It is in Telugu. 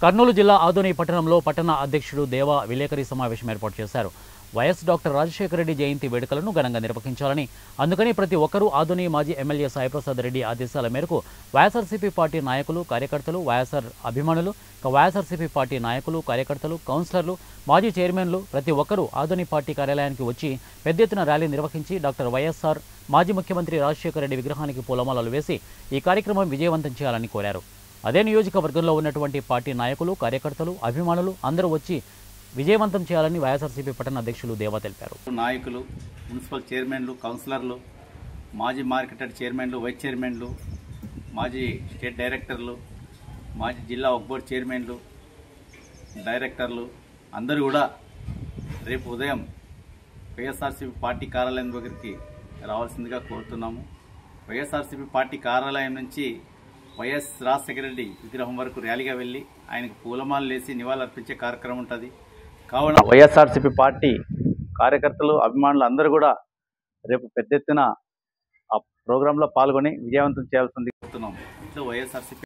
కర్నూలు జిల్లా ఆదోని పట్టణంలో పట్టణ అధ్యక్షుడు దేవా విలేకరి సమావేశం ఏర్పాటు చేశారు వైఎస్ డాక్టర్ రాజశేఖర రెడ్డి జయంతి వేడుకలను ఘనంగా నిర్వహించాలని అందుకని ప్రతి ఒక్కరూ ఆదోని మాజీ ఎమ్మెల్యే సాయిప్రసాద్ రెడ్డి ఆదేశాల మేరకు వైఎస్ఆర్సీపీ పార్టీ నాయకులు కార్యకర్తలు వైఎస్ఆర్ అభిమానులు ఇక వైఎస్ఆర్సీపీ పార్టీ నాయకులు కార్యకర్తలు కౌన్సిలర్లు మాజీ చైర్మన్లు ప్రతి ఒక్కరూ ఆదోని పార్టీ కార్యాలయానికి వచ్చి పెద్ద ఎత్తున ర్యాలీ నిర్వహించి డాక్టర్ వైఎస్ఆర్ మాజీ ముఖ్యమంత్రి రాజశేఖర రెడ్డి విగ్రహానికి పూలమాలలు వేసి ఈ కార్యక్రమం విజయవంతం చేయాలని కోరారు అదే నియోజకవర్గంలో ఉన్నటువంటి పార్టీ నాయకులు కార్యకర్తలు అభిమానులు అందరూ వచ్చి విజయవంతం చేయాలని వైఎస్ఆర్సీపీ పట్టణ అధ్యక్షులు దేవా తెలిపారు నాయకులు మున్సిపల్ చైర్మన్లు కౌన్సిలర్లు మాజీ మార్కెటెడ్ చైర్మన్లు వైస్ చైర్మన్లు మాజీ స్టేట్ డైరెక్టర్లు మాజీ జిల్లా బోర్డు చైర్మన్లు డైరెక్టర్లు అందరూ కూడా రేపు ఉదయం వైఎస్ఆర్సీపీ పార్టీ కార్యాలయం దగ్గరికి రావాల్సిందిగా కోరుతున్నాము వైఎస్ఆర్సీపీ పార్టీ కార్యాలయం నుంచి వైఎస్ రాజశేఖర రెడ్డి విగ్రహం వరకు ర్యాలీగా వెళ్ళి ఆయనకు పూలమాలలు వేసి నివాళులర్పించే కార్యక్రమం ఉంటుంది కావున వైఎస్ఆర్సీపీ పార్టీ కార్యకర్తలు అభిమానులు అందరూ కూడా రేపు పెద్ద ఎత్తున ఆ ప్రోగ్రాంలో పాల్గొని విజయవంతం చేయాల్సింది కోరుతున్నాం ఇట్లా వైఎస్ఆర్సీపీ